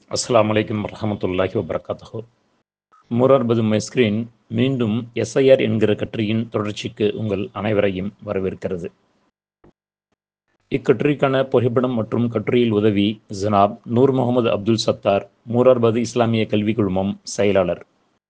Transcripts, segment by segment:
அஸ்ஸலாமு அலைக்கும் வரஹமத்துல்லாஹி வபரகாத்தஹு முரர்பது மைஸ்கிரீன் மீண்டும் எஸ்ஐஆர் என்கிற கட்டுரையின் தொடர்ச்சிக்கு உங்கள் அனைவரையும் வரவேற்கிறது இக்கட்டுரைக்கான புகைப்படம் மற்றும் கட்டுரையில் உதவி ஜனாப் நூர் முகமது அப்துல் சத்தார் மூரார்பது இஸ்லாமிய கல்விக் குழுமம் செயலாளர்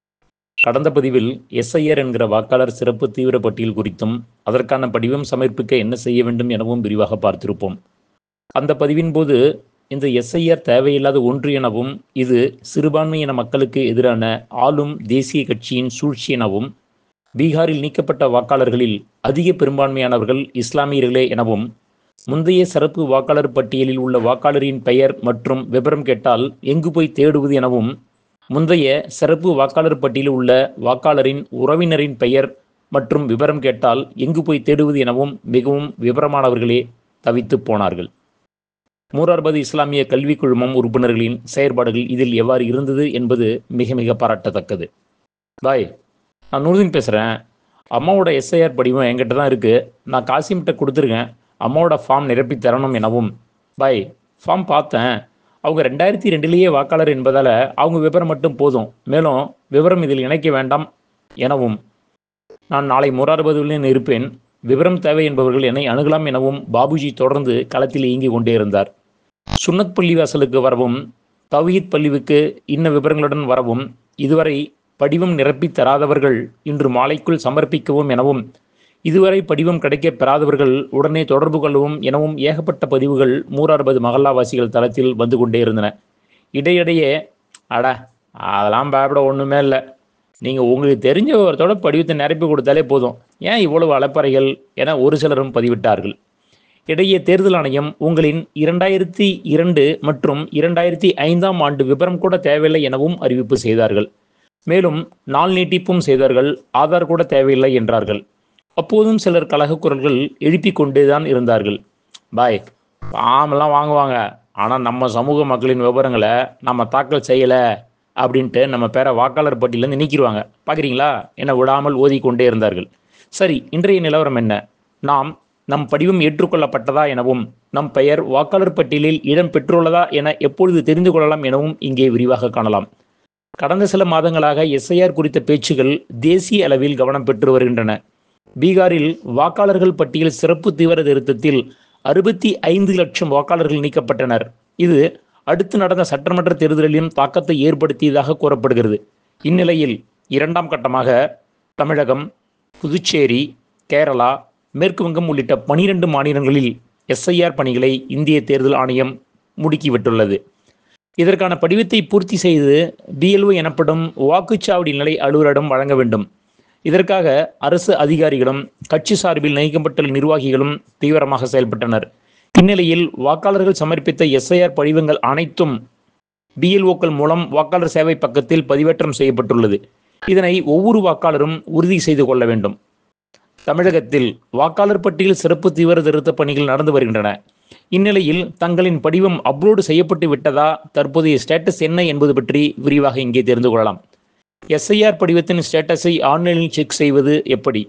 கடந்த பதிவில் எஸ்ஐஆர் என்கிற வாக்காளர் சிறப்பு தீவிர பட்டியல் குறித்தும் அதற்கான படிவம் சமர்ப்பிக்க என்ன செய்ய வேண்டும் எனவும் விரிவாக பார்த்திருப்போம் அந்த பதிவின் போது இந்த எஸ்ஐஆர் தேவையில்லாத ஒன்று எனவும் இது சிறுபான்மையின மக்களுக்கு எதிரான ஆளும் தேசிய கட்சியின் சூழ்ச்சி எனவும் பீகாரில் நீக்கப்பட்ட வாக்காளர்களில் அதிக பெரும்பான்மையானவர்கள் இஸ்லாமியர்களே எனவும் முந்தைய சிறப்பு வாக்காளர் பட்டியலில் உள்ள வாக்காளரின் பெயர் மற்றும் விவரம் கேட்டால் எங்கு போய் தேடுவது எனவும் முந்தைய சிறப்பு வாக்காளர் பட்டியலில் உள்ள வாக்காளரின் உறவினரின் பெயர் மற்றும் விவரம் கேட்டால் எங்கு போய் தேடுவது எனவும் மிகவும் விவரமானவர்களே தவித்து போனார்கள் மூரார்பது இஸ்லாமிய கல்விக் குழுமம் உறுப்பினர்களின் செயற்பாடுகள் இதில் எவ்வாறு இருந்தது என்பது மிக மிக பாராட்டத்தக்கது பாய் நான் நூறுதீன் பேசுகிறேன் அம்மாவோட எஸ்ஐஆர் படிவம் என்கிட்ட தான் இருக்குது நான் காசிம்கிட்ட கொடுத்துருக்கேன் அம்மாவோட ஃபார்ம் நிரப்பி தரணும் எனவும் பாய் ஃபார்ம் பார்த்தேன் அவங்க ரெண்டாயிரத்தி ரெண்டுலேயே வாக்காளர் என்பதால் அவங்க விவரம் மட்டும் போதும் மேலும் விவரம் இதில் இணைக்க வேண்டாம் எனவும் நான் நாளை மூரார்பதுவில் இருப்பேன் விவரம் தேவை என்பவர்கள் என்னை அணுகலாம் எனவும் பாபுஜி தொடர்ந்து களத்தில் இயங்கிக் கொண்டே இருந்தார் சுன்னத் பள்ளிவாசலுக்கு வரவும் தவீத் பள்ளிவுக்கு இன்ன விவரங்களுடன் வரவும் இதுவரை படிவம் நிரப்பி தராதவர்கள் இன்று மாலைக்குள் சமர்ப்பிக்கவும் எனவும் இதுவரை படிவம் கிடைக்க பெறாதவர்கள் உடனே தொடர்பு கொள்ளவும் எனவும் ஏகப்பட்ட பதிவுகள் மூறாறுபது மகல்லாவாசிகள் தளத்தில் வந்து கொண்டே இருந்தன இடையிடையே அட அதெல்லாம் பயப்பட ஒன்றுமே இல்லை நீங்கள் உங்களுக்கு தெரிஞ்ச ஒருத்தோட படிவத்தை நிரப்பி கொடுத்தாலே போதும் ஏன் இவ்வளவு அலப்பறைகள் என ஒரு சிலரும் பதிவிட்டார்கள் இடையே தேர்தல் ஆணையம் உங்களின் இரண்டாயிரத்தி இரண்டு மற்றும் இரண்டாயிரத்தி ஐந்தாம் ஆண்டு விவரம் கூட தேவையில்லை எனவும் அறிவிப்பு செய்தார்கள் மேலும் நாள் நீட்டிப்பும் செய்தார்கள் ஆதார் கூட தேவையில்லை என்றார்கள் அப்போதும் சிலர் கழக குரல்கள் எழுப்பிக் கொண்டேதான் இருந்தார்கள் பாய் பாமெல்லாம் வாங்குவாங்க ஆனால் நம்ம சமூக மக்களின் விவரங்களை நம்ம தாக்கல் செய்யலை அப்படின்ட்டு நம்ம பேரை வாக்காளர் பட்டியலேருந்து நீக்கிடுவாங்க பார்க்குறீங்களா என விடாமல் ஓதிக்கொண்டே இருந்தார்கள் சரி இன்றைய நிலவரம் என்ன நாம் நம் படிவம் ஏற்றுக்கொள்ளப்பட்டதா எனவும் நம் பெயர் வாக்காளர் பட்டியலில் இடம் பெற்றுள்ளதா என எப்பொழுது தெரிந்து கொள்ளலாம் எனவும் இங்கே விரிவாக காணலாம் கடந்த சில மாதங்களாக எஸ்ஐஆர் குறித்த பேச்சுகள் தேசிய அளவில் கவனம் பெற்று வருகின்றன பீகாரில் வாக்காளர்கள் பட்டியல் சிறப்பு தீவிர திருத்தத்தில் அறுபத்தி ஐந்து லட்சம் வாக்காளர்கள் நீக்கப்பட்டனர் இது அடுத்து நடந்த சட்டமன்ற தேர்தலிலும் தாக்கத்தை ஏற்படுத்தியதாக கூறப்படுகிறது இந்நிலையில் இரண்டாம் கட்டமாக தமிழகம் புதுச்சேரி கேரளா மேற்கு வங்கம் உள்ளிட்ட பனிரெண்டு மாநிலங்களில் எஸ்ஐஆர் பணிகளை இந்திய தேர்தல் ஆணையம் முடுக்கிவிட்டுள்ளது இதற்கான படிவத்தை பூர்த்தி செய்து பிஎல்ஓ எனப்படும் வாக்குச்சாவடி நிலை அலுவலரிடம் வழங்க வேண்டும் இதற்காக அரசு அதிகாரிகளும் கட்சி சார்பில் நியமிக்கப்பட்ட நிர்வாகிகளும் தீவிரமாக செயல்பட்டனர் இந்நிலையில் வாக்காளர்கள் சமர்ப்பித்த எஸ்ஐஆர் படிவங்கள் அனைத்தும் பிஎல்ஓக்கள் மூலம் வாக்காளர் சேவை பக்கத்தில் பதிவேற்றம் செய்யப்பட்டுள்ளது இதனை ஒவ்வொரு வாக்காளரும் உறுதி செய்து கொள்ள வேண்டும் தமிழகத்தில் வாக்காளர் பட்டியல் சிறப்பு தீவிர திருத்த பணிகள் நடந்து வருகின்றன இந்நிலையில் தங்களின் படிவம் அப்லோடு செய்யப்பட்டு விட்டதா தற்போதைய ஸ்டேட்டஸ் என்ன என்பது பற்றி விரிவாக இங்கே தெரிந்து கொள்ளலாம் எஸ்ஐஆர் படிவத்தின் ஸ்டேட்டஸை ஆன்லைனில் செக் செய்வது எப்படி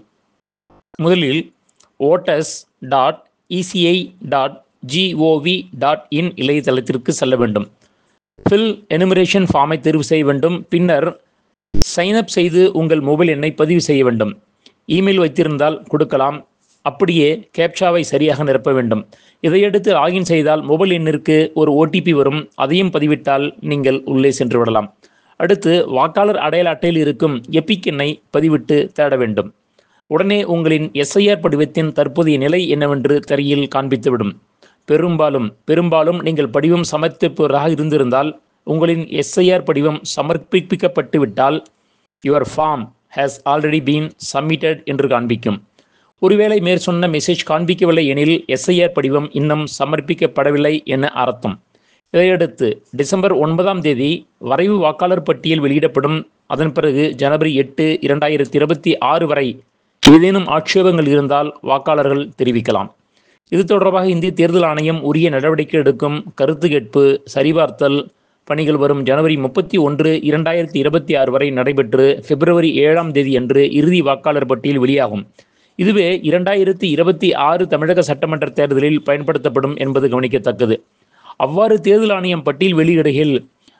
முதலில் voters dot ECI dot gov dot in இணையதளத்திற்கு செல்ல வேண்டும் ஃபில் எனுமரேஷன் ஃபார்மை தேர்வு செய்ய வேண்டும் பின்னர் சைன்அப் செய்து உங்கள் மொபைல் எண்ணை பதிவு செய்ய வேண்டும் இமெயில் வைத்திருந்தால் கொடுக்கலாம் அப்படியே கேப்சாவை சரியாக நிரப்ப வேண்டும் இதையடுத்து லாகின் செய்தால் மொபைல் எண்ணிற்கு ஒரு ஓடிபி வரும் அதையும் பதிவிட்டால் நீங்கள் உள்ளே சென்று விடலாம் அடுத்து வாக்காளர் அடையாள அட்டையில் இருக்கும் எப்பிக் எண்ணை பதிவிட்டு தேட வேண்டும் உடனே உங்களின் எஸ்ஐஆர் படிவத்தின் தற்போதைய நிலை என்னவென்று திரையில் காண்பித்துவிடும் பெரும்பாலும் பெரும்பாலும் நீங்கள் படிவம் சமர்ப்பிப்பவராக இருந்திருந்தால் உங்களின் எஸ்ஐஆர் படிவம் சமர்ப்பிக்கப்பட்டு விட்டால் your form has already been submitted என்று காண்பிக்கும் ஒருவேளை மேற்சொன்ன மெசேஜ் காண்பிக்கவில்லை எனில் எஸ்ஐஆர் படிவம் இன்னும் சமர்ப்பிக்கப்படவில்லை என அர்த்தம் இதையடுத்து டிசம்பர் ஒன்பதாம் தேதி வரைவு வாக்காளர் பட்டியல் வெளியிடப்படும் அதன் பிறகு ஜனவரி எட்டு இரண்டாயிரத்தி இருபத்தி ஆறு வரை ஏதேனும் ஆட்சேபங்கள் இருந்தால் வாக்காளர்கள் தெரிவிக்கலாம் இது தொடர்பாக இந்திய தேர்தல் ஆணையம் உரிய நடவடிக்கை எடுக்கும் கருத்து கேட்பு சரிபார்த்தல் பணிகள் வரும் ஜனவரி முப்பத்தி ஒன்று இரண்டாயிரத்தி இருபத்தி ஆறு வரை நடைபெற்று பிப்ரவரி ஏழாம் தேதி அன்று இறுதி வாக்காளர் பட்டியல் வெளியாகும் இதுவே இரண்டாயிரத்தி இருபத்தி ஆறு தமிழக சட்டமன்ற தேர்தலில் பயன்படுத்தப்படும் என்பது கவனிக்கத்தக்கது அவ்வாறு தேர்தல் ஆணையம் பட்டியல் வெளியிடுகையில்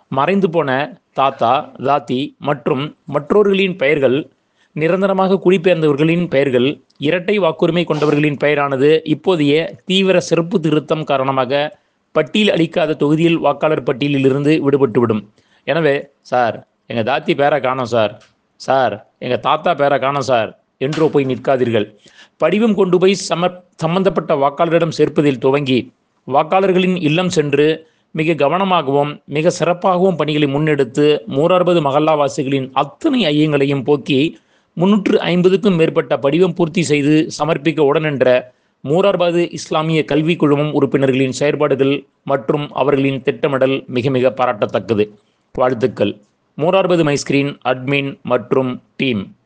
மறைந்து போன தாத்தா தாத்தி மற்றும் மற்றோர்களின் பெயர்கள் நிரந்தரமாக குடிபெயர்ந்தவர்களின் பெயர்கள் இரட்டை வாக்குரிமை கொண்டவர்களின் பெயரானது இப்போதைய தீவிர சிறப்பு திருத்தம் காரணமாக பட்டியல் அளிக்காத தொகுதியில் வாக்காளர் பட்டியலிலிருந்து விடுபட்டுவிடும் எனவே சார் எங்கள் தாத்தி பேரை காணோம் சார் சார் எங்கள் தாத்தா பேரை காணோம் சார் என்றோ போய் நிற்காதீர்கள் படிவம் கொண்டு போய் சம சம்பந்தப்பட்ட வாக்காளரிடம் சேர்ப்பதில் துவங்கி வாக்காளர்களின் இல்லம் சென்று மிக கவனமாகவும் மிக சிறப்பாகவும் பணிகளை முன்னெடுத்து மூரார்பது மகல்லாவாசிகளின் அத்தனை ஐயங்களையும் போக்கி முன்னூற்று ஐம்பதுக்கும் மேற்பட்ட படிவம் பூர்த்தி செய்து சமர்ப்பிக்க உடனென்ற மூரார்பாது இஸ்லாமிய கல்விக் குழுமம் உறுப்பினர்களின் செயற்பாடுகள் மற்றும் அவர்களின் திட்டமிடல் மிக மிக பாராட்டத்தக்கது வாழ்த்துக்கள் மூரார்பது மைஸ்கிரீன் அட்மின் மற்றும் டீம்